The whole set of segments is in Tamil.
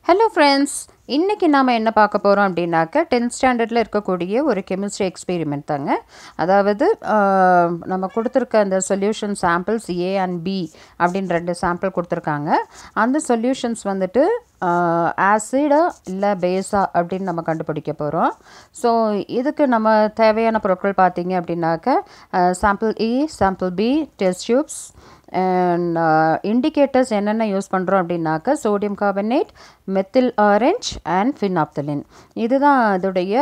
ஹலோ ஃப்ரெண்ட்ஸ் இன்றைக்கி நாம் என்ன பார்க்க போகிறோம் அப்படின்னாக்க டென்த் ஸ்டாண்டர்டில் இருக்கக்கூடிய ஒரு கெமிஸ்ட்ரி எக்ஸ்பெரிமெண்ட் தாங்க அதாவது ஆஹ், நம்ம கொடுத்துருக்க அந்த solution samples A and B அப்படின்னு ரெண்டு சாம்பிள் கொடுத்துருக்காங்க அந்த சொல்யூஷன்ஸ் வந்துட்டு ஆசிடா இல்லை பேஸா அப்படின்னு நம்ம கண்டுபிடிக்க போகிறோம் ஸோ இதுக்கு நம்ம தேவையான பொருட்கள் பார்த்தீங்க அப்படின்னாக்க sample A sample B test tubes and indicators என்னென்ன யூஸ் பண்ணுறோம் அப்படின்னாக்க sodium carbonate methyl orange and phenolphthalein இதுதான் இதோடைய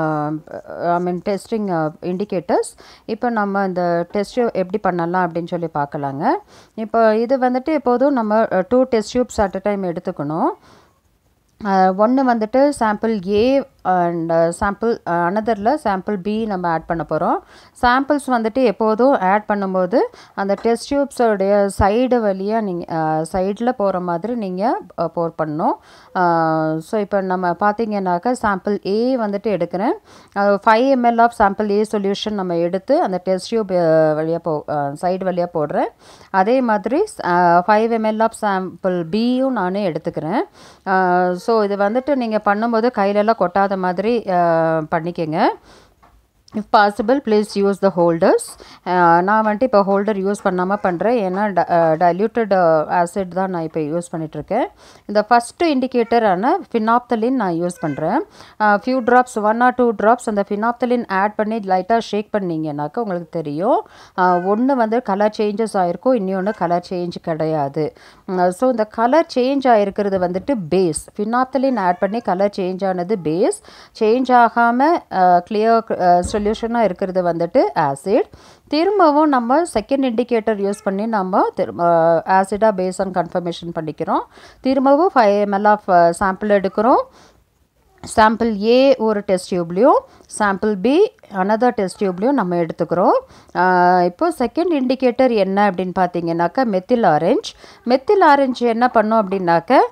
ஐ மீன் டெஸ்டிங் இண்டிகேட்டர்ஸ் இப்போ நம்ம இந்த டெஸ்ட் எப்படி பண்ணலாம் அப்படின்னு சொல்லி பார்க்கலாங்க இப்போ இது வந்துட்டு எப்போதும் நம்ம two test tubes at a time எடுத்துக்கணும் ஒன்று வந்துட்டு சாம்பிள் ஏ அண்ட் சாம்பிள் அனதரில் சாம்பிள் பி நம்ம ஆட் பண்ண போகிறோம் சாம்பிள்ஸ் வந்துட்டு எப்போதும் ஆட் பண்ணும்போது அந்த டெஸ்ட் டியூப்ஸோடைய சைடு வழியாக நீங்கள் சைடில் போகிற மாதிரி நீங்கள் போர் பண்ணணும் ஸோ இப்போ நம்ம பார்த்தீங்கன்னாக்கா சாம்பிள் ஏ வந்துட்டு எடுக்கிறேன் five ML of sample A solution நம்ம எடுத்து அந்த டெஸ்ட் டியூப் வழியாக போ சைடு வழியாக போடுறேன் அதே மாதிரி ஃபைவ் எம்எல் ஆஃப் சாம்பிள் பியும் நானே எடுத்துக்கிறேன் ஸோ இது வந்துட்டு நீங்கள் பண்ணும்போது கையிலலாம் கொட்டாத மாதிரி அஹ், பண்ணிக்கங்க if possible please use the holders நான் வந்துட்டு இப்போ ஹோல்டர் யூஸ் பண்ணாமல் பண்ணுறேன் ஏன்னா டைல்யூட்டட் ஆசிட் தான் நான் இப்போ யூஸ் பண்ணிகிட்ருக்கேன் இந்த ஃபஸ்ட்டு இண்டிகேட்டரான ஃபினாப்தலின் நான் யூஸ் பண்ணுறேன் few drops one or two drops அந்த ஃபினாப்தலின் ஆட் பண்ணி லைட்டாக ஷேக் பண்ணிங்கனாக்கா உங்களுக்கு தெரியும் ஒன்று வந்து கலர் சேஞ்சஸ் ஆகிருக்கும் இன்னொன்று கலர் சேஞ்ச் கிடையாது ஸோ இந்த கலர் சேஞ்ச் ஆகிருக்கிறது வந்துட்டு பேஸ் ஃபினாப்தலின் ஆட் பண்ணி கலர் சேஞ்ச் ஆனது பேஸ் சேஞ்ச் ஆகாமல் கிளியர் சொல்யூஷனாக இருக்கிறது வந்துட்டு ஆசிட் திரும்பவும் நம்ம செகண்ட் இண்டிகேட்டர் யூஸ் பண்ணி நம்ம திரும்ப ஆசிடாக பேஸான் கன்ஃபர்மேஷன் பண்ணிக்கிறோம் திரும்பவும் ஃபைவ் எம்எல் ஆஃப் சாம்பிள் எடுக்கிறோம் சாம்பிள் ஏ ஒரு டெஸ்ட் டியூப்லேயும் சாம்பிள் பி அனதர் டெஸ்ட் டியூப்லேயும் நம்ம எடுத்துக்கிறோம் ஆஹ் இப்போ செகண்ட் இண்டிகேட்டர் என்ன அப்படின்னு பார்த்தீங்கன்னாக்கா மெத்தில் ஆரஞ்ச் மெத்தில் ஆரஞ்சு என்ன பண்ணோம் அப்படின்னாக்க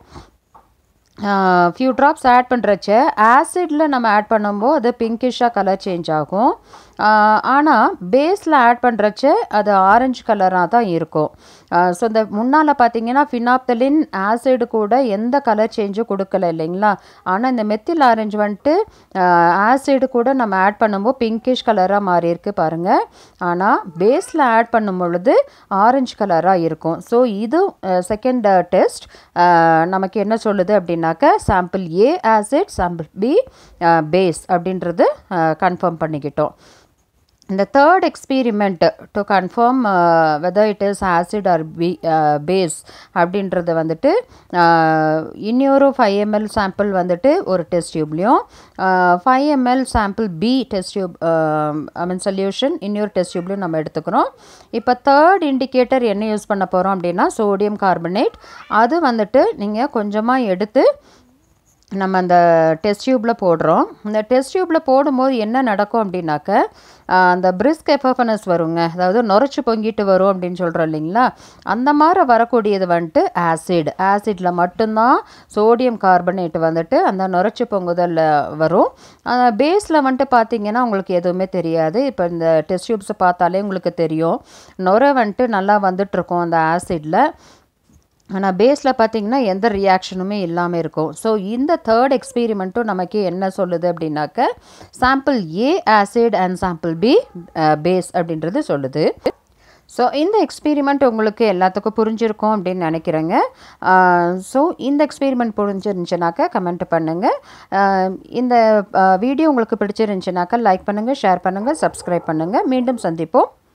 ஃபியூ ட்ராப்ஸ் ஆட் பண்ணுறச்ச ஆசிடில் நம்ம ஆட் பண்ணும்போது அது பிங்கிஷாக கலர் சேஞ்ச் ஆகும் ஆனால் பேஸில் ஆட் பண்ணுறச்ச அது ஆரஞ்சு கலராக தான் இருக்கும் ஸோ இந்த முன்னால் பார்த்தீங்கன்னா ஃபினாப்தலின் ஆசிட் கூட எந்த கலர் சேஞ்சும் கொடுக்கல இல்லைங்களா ஆனால் இந்த மெத்தில் ஆரஞ்சு வந்துட்டு ஆசிட் கூட நம்ம ஆட் பண்ணும்போது பிங்கிஷ் கலராக மாறி இருக்கு பாருங்கள் ஆனால் பேஸில் ஆட் பண்ணும் பொழுது ஆரஞ்சு கலராக இருக்கும் ஸோ இது செகண்ட் டெஸ்ட் நமக்கு என்ன சொல்லுது அப்படின்னாக்க sample A acid sample B base அப்படின்றது கன்ஃபார்ம் பண்ணிக்கிட்டோம் இந்த third experiment to confirm whether it is acid or B base அப்படின்றது வந்துட்டு uh, இன்னொரு ஃபைவ் எம்எல் சாம்பிள் வந்துட்டு ஒரு டெஸ்ட் டியூப்லேயும் five ML sample B test tube I mean solution இன்னொரு டெஸ்ட் டியூப்லேயும் நம்ம எடுத்துக்கிறோம் இப்போ தேர்ட் இண்டிகேட்டர் என்ன யூஸ் பண்ண போகிறோம் அப்படின்னா சோடியம் கார்பனேட் அது வந்துட்டு நீங்கள் கொஞ்சமாக எடுத்து நம்ம அந்த டெஸ்ட் டியூப்பில் போடுறோம் இந்த டெஸ்ட் டியூப்பில் போடும்போது என்ன நடக்கும் அப்படின்னாக்க ஆஹ், அந்த பிரிஸ்க் எஃபஃபனஸ் வருங்க அதாவது நுரைச்சி பொங்கிட்டு வரும் அப்படின்னு சொல்கிறோம் இல்லைங்களா அந்த மாதிரி வரக்கூடியது வந்துட்டு ஆசிட் ஆசிடில் மட்டும்தான் சோடியம் கார்பனேட் வந்துட்டு அந்த நுரைச்சி பொங்குதலில் வரும் பேஸில் வந்துட்டு பார்த்தீங்கன்னா உங்களுக்கு எதுவுமே தெரியாது இப்போ இந்த டெஸ்ட் டியூப்ஸை பார்த்தாலே உங்களுக்கு தெரியும் நுரை வந்துட்டு நல்லா வந்துட்டுருக்கும் அந்த ஆசிடில் ஆனால் பேஸில் பார்த்தீங்கன்னா எந்த ரியாக்ஷனுமே இல்லாமல் இருக்கும் ஸோ இந்த தேர்ட் எக்ஸ்பீரிமெண்ட்டும் நமக்கு என்ன சொல்லுது அப்படின்னாக்க sample A acid and sample B base அப்படின்றது சொல்லுது ஸோ இந்த எக்ஸ்பீரிமெண்ட் உங்களுக்கு எல்லாத்துக்கும் புரிஞ்சிருக்கும் அப்படின்னு நினைக்கிறேங்க ஸோ இந்த எக்ஸ்பீரிமெண்ட் புரிஞ்சிருந்துச்சுனாக்கா கமெண்ட் பண்ணுங்கள் இந்த வீடியோ உங்களுக்கு பிடிச்சிருந்துச்சுனாக்கா லைக் பண்ணுங்கள் ஷேர் பண்ணுங்கள் சப்ஸ்கிரைப் பண்ணுங்கள் மீண்டும் சந்திப்போம்